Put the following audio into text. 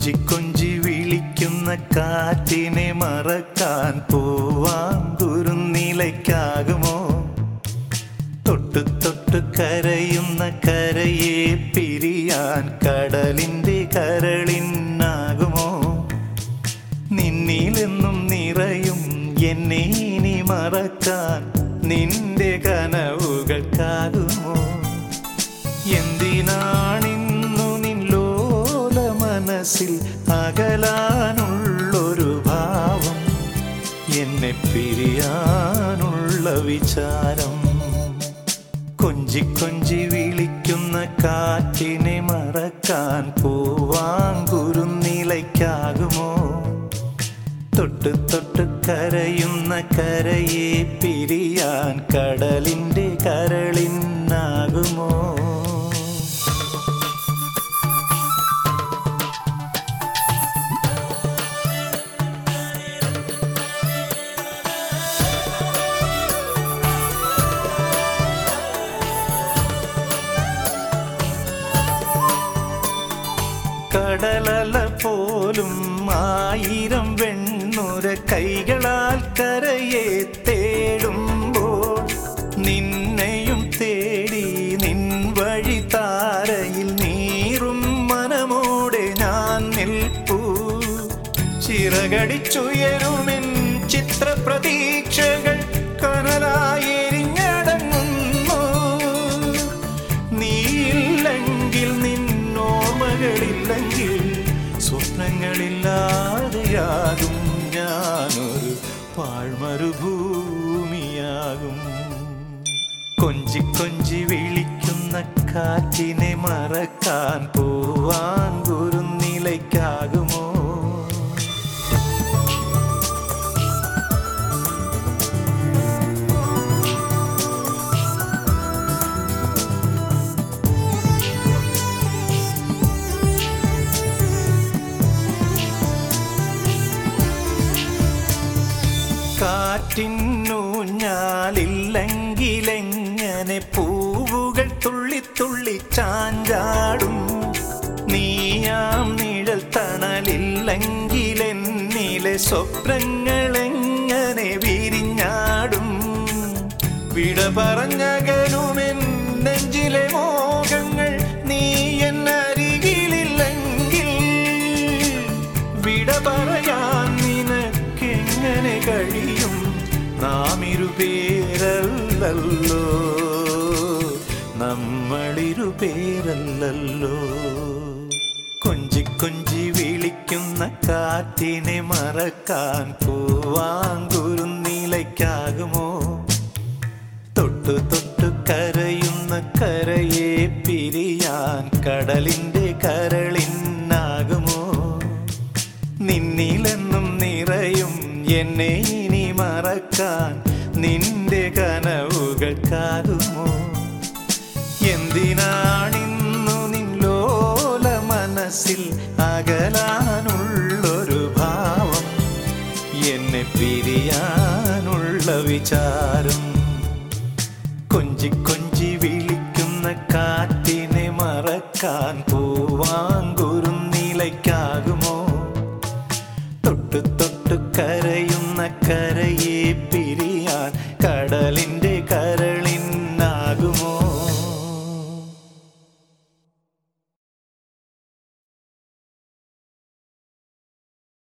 കൊഞ്ചി കൊഞ്ചി വിളിക്കുന്ന കാറ്റിനെ മറക്കാൻ പോവാൻ കുറുനിലയ്ക്കാകുമോ തൊട്ടു തൊട്ടു കരയുന്ന കരയെ പിരിയാൻ കടലിന്റെ കരളിനാകുമോ നിന്നിലെന്നും നിറയും എന്നെ ഇനി മറക്കാൻ നിന്റെ കനവുകൾക്കാകുമോ എന്തിനാണിന്നു നിന്നോല മനസ്സിൽ അകലാനുള്ളൊരു ഭാവം എന്നെ പിരിയാനുള്ള വിചാരം കൊഞ്ചി കൊഞ്ചി വിളിക്കുന്ന കാറ്റിനെ മറക്കാൻ പൂവാങ്കുരുന്നിലയ്ക്കാകുമോ തൊട്ട് തൊട്ട് കരയുന്ന കരയെ പിരിയാൻ കടലിന്റെ കരളിനാകുമോ കടലല പോലും ആയിരം വെണ്ണുര കൈകളാൽ കരയെ തേടുമ്പോൾ നിന്നെയും തേടി നിൻ വഴി താരയിൽ നീറും മനമോടെ ഞാൻ നിൽപ്പൂ ചിറകടിച്ചുയരുമെൻ ചിത്രപ്രതീക്ഷകൾ കനലായി എരിഞ്ഞടങ്ങുന്നു നീയില്ലെങ്കിൽ നിന്നോർമ്മകളില്ലെങ്കിൽ സ്വപ്നങ്ങളില്ലാതെയാകും ഞാനൊരു പാഴ്മരുഭൂമിയാകും കൊഞ്ചി കൊഞ്ചി വിളിക്കുന്ന കാറ്റിനെ മറക്കാൻ പോവാൻ കുറുനിലയ്ക്കാകുമോ കാറ്റിന്നൂഞ്ഞാലില്ലെങ്കിലെങ്ങനെ പൂവുകൾ തുള്ളി തുള്ളി ചാഞ്ചാടും നീയാം നിഴൽ തണലില്ലെങ്കിലെന്നിലെ സ്വപ്നങ്ങളെങ്ങനെ വിരിഞ്ഞാടും വിട പറഞ്ഞകലുമെൻ നെഞ്ചിലെ മോഹങ്ങൾ നീ എന്നരികിലില്ലെങ്കിൽ വിട പറയാൻ നിനക്കെങ്ങനെ കഴിയും നാം ഇരുപേരല്ലല്ലോ നമ്മളിരുപേരല്ലല്ലോ കൊഞ്ചി കൊഞ്ചി വിളിക്കുന്ന കാറ്റിനെ മറക്കാൻ പൂവാങ്കുരുന്നിലയ്ക്കാകുമോ തൊട്ടു തൊട്ടു കരയുന്ന കരയെ പിരിയാൻ കടലിന്റെ കരളിനാകുമോ നിന്നിലെന്നും നിറയും എന്നെ ഇനി മറക്കാൻ നിന്റെ കനവുകൾക്കാകുമോ എന്തിനാണിന്നു നിന്നോല മനസ്സിൽ അകലാനുള്ളൊരു ഭാവം എന്നെ പിരിയാനുള്ള വിചാരം കൊഞ്ചി കൊഞ്ചി വിളിക്കുന്ന കാറ്റിനെ മറക്കാൻ പോവാൻ